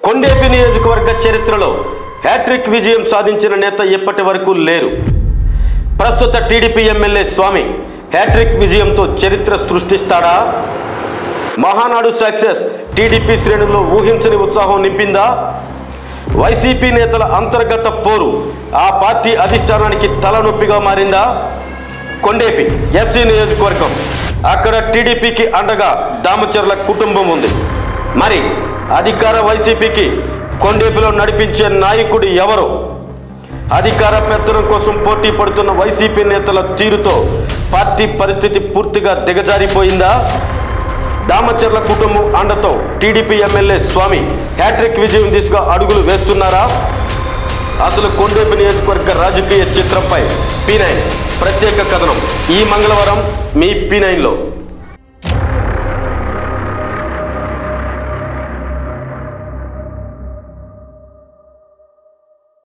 కొండేపి నియోజకవర్గ చరిత్రలో హ్యాట్రిక్ విజయం సాధించిన నేత ఇప్పటి వరకు లేరు ప్రస్తుత టీడీపీ ఎమ్మెల్యే స్వామి హ్యాట్రిక్ విజయంతో చరిత్ర సృష్టిస్తాడా మహానాడు సక్సెస్ టీడీపీ శ్రేణుల్లో ఊహించని ఉత్సాహం నింపిందా వైసీపీ నేతల అంతర్గత పోరు ఆ పార్టీ అధిష్టానానికి తలనొప్పిగా మారిందా కొండేపి ఎస్సీ నియోజకవర్గం అక్కడ టీడీపీకి అండగా దామచర్ల కుటుంబం ఉంది మరి అధికార వైసీపీకి కొండేపిలో నడిపించే నాయకుడు ఎవరు అధికార పెత్తనం కోసం పోటీ పడుతున్న వైసీపీ నేతల తీరుతో పార్టీ పరిస్థితి పూర్తిగా దిగజారిపోయిందా దామచర్ల కుటుంబం అండతో టీడీపీ ఎమ్మెల్యే స్వామి హ్యాట్రిక్ విజయం దిశగా అడుగులు వేస్తున్నారా అసలు కొండేపి నియోజకవర్గ రాజకీయ చిత్రంపై పీ నైన్ ప్రత్యేక కథనం ఈ మంగళవారం మీ పీ నైన్లో